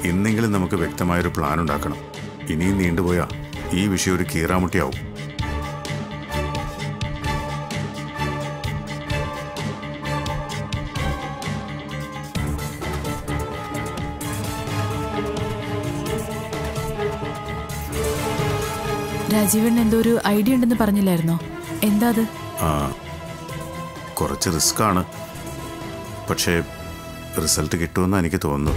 ഇന്നെങ്കിലും നമുക്ക് വ്യക്തമായൊരു പ്ലാൻ ഉണ്ടാക്കണം ഇനിയും നീണ്ടുപോയാ ഈ വിഷയം ഒരു കീറാമുട്ടിയാവും രാജീവൻ എന്തോ ഒരു ഐഡിയ ഉണ്ടെന്ന് പറഞ്ഞില്ലായിരുന്നോ എന്താ അത് ആ കുറച്ച് റിസ്ക് ആണ് പക്ഷേ റിസൾട്ട് കിട്ടുമെന്ന് എനിക്ക് തോന്നുന്നു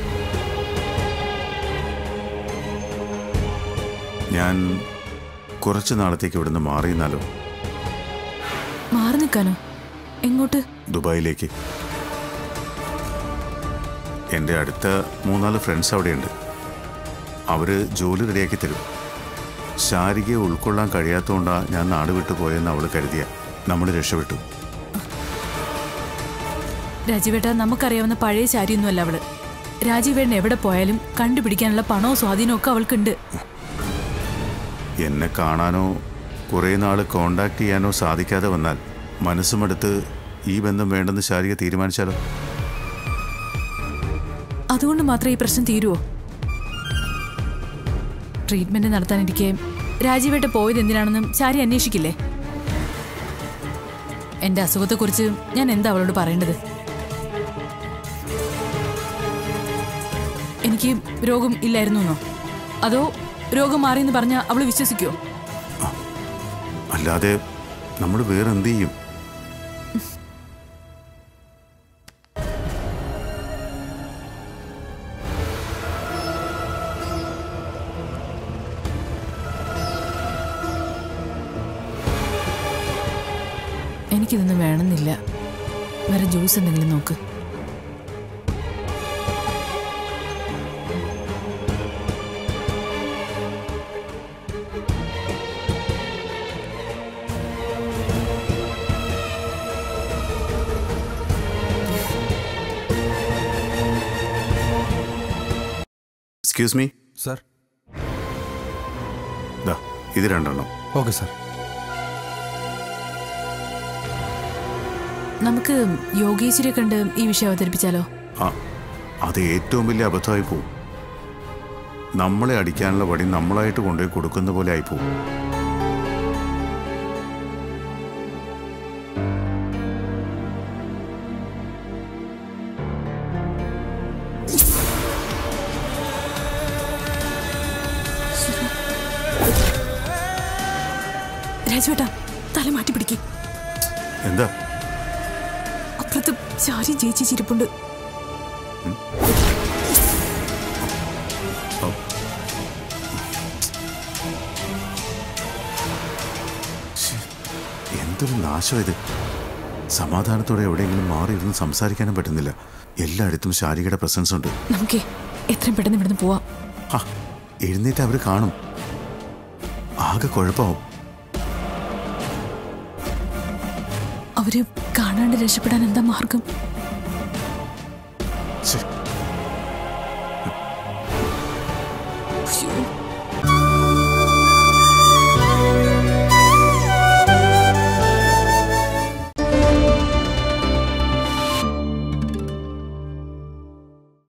ഞാൻ കുറച്ച് നാളത്തേക്ക് ഇവിടുന്ന് മാറി നിന്നാലോ മാറി നിൽക്കാനോ എങ്ങോട്ട് ദുബായിലേക്ക് എൻ്റെ അടുത്ത മൂന്നാല് ഫ്രണ്ട്സ് അവിടെയുണ്ട് അവർ ജോലി റെഡിയാക്കി തരും ശാരികയെ ഉൾക്കൊള്ളാൻ കഴിയാത്തതുകൊണ്ടാണ് ഞാൻ നാട് വിട്ടു പോയെന്ന് അവൾ കരുതിയ നമ്മൾ രക്ഷപ്പെട്ടു രാജീവേട്ട നമുക്കറിയാവുന്ന പഴയ ശാരിയൊന്നുമല്ല അവള് രാജീവേട്ടൻ എവിടെ പോയാലും കണ്ടുപിടിക്കാനുള്ള പണവും സ്വാധീനവും ഒക്കെ അവൾക്കുണ്ട് എന്നെ കാണാനോ കുറേ നാൾ കോണ്ടാക്ട് ചെയ്യാനോ സാധിക്കാതെ വന്നാൽ മനസ്സുമെടുത്ത് ഈ ബന്ധം വേണ്ടെന്ന് ശാരിക തീരുമാനിച്ചാലോ അതുകൊണ്ട് മാത്രം ഈ പ്രശ്നം തീരുവോ ട്രീറ്റ്മെന്റ് നടത്താനിരിക്കെ രാജീവേട്ട പോയത് എന്തിനാണെന്നും ശാരി അന്വേഷിക്കില്ലേ എന്റെ അസുഖത്തെക്കുറിച്ച് ഞാൻ എന്താ അവളോട് പറയേണ്ടത് എനിക്ക് രോഗം ഇല്ലായിരുന്നു എന്നോ അതോ രോഗം മാറിയെന്ന് പറഞ്ഞാൽ അവള് വിശ്വസിക്കുമോ അല്ലാതെ നമ്മൾ വേറെ എന്ത് ചെയ്യും എനിക്കിതൊന്നും വേണമെന്നില്ല വേറെ ജ്യൂസ് എന്തെങ്കിലും നോക്ക് എക്സ്ക്യൂസ് മീ സർ ദാ ഇത് രണ്ടെണ്ണം ഓക്കെ സർ നമുക്ക് യോഗേശ്വരിയെ കണ്ട് ഈ വിഷയം അവതരിപ്പിച്ചാലോ ആ അത് ഏറ്റവും വലിയ അബദ്ധമായി പോവും നമ്മളെ അടിക്കാനുള്ള വടി നമ്മളായിട്ട് കൊണ്ടുപോയി കൊടുക്കുന്ന പോലെ ആയിപ്പോവും രാജുവേട്ടാ തല മാറ്റി പിടിക്കും എന്താ അപ്പുറത്ത് ചാരി ചേച്ചി ചിരിപ്പുണ്ട് ഓ. ശ്ശേ, എന്തൊരു നാശം ഇത് സമാധാനത്തോടെ എവിടെയെങ്കിലും മാറിയിരുന്ന് സംസാരിക്കാനും പറ്റുന്നില്ല എല്ലായിടത്തും ശാരികയുടെ പ്രസൻസ് ഉണ്ട് നമുക്കേ എത്രയും പെട്ടെന്ന് ഇവിടുന്ന് പോവാം ആ എഴുന്നേറ്റ് അവർ കാണും ആകെ കുഴപ്പമാവും അവര് കാണാണ്ട് രക്ഷപ്പെടാൻ എന്താ മാർഗം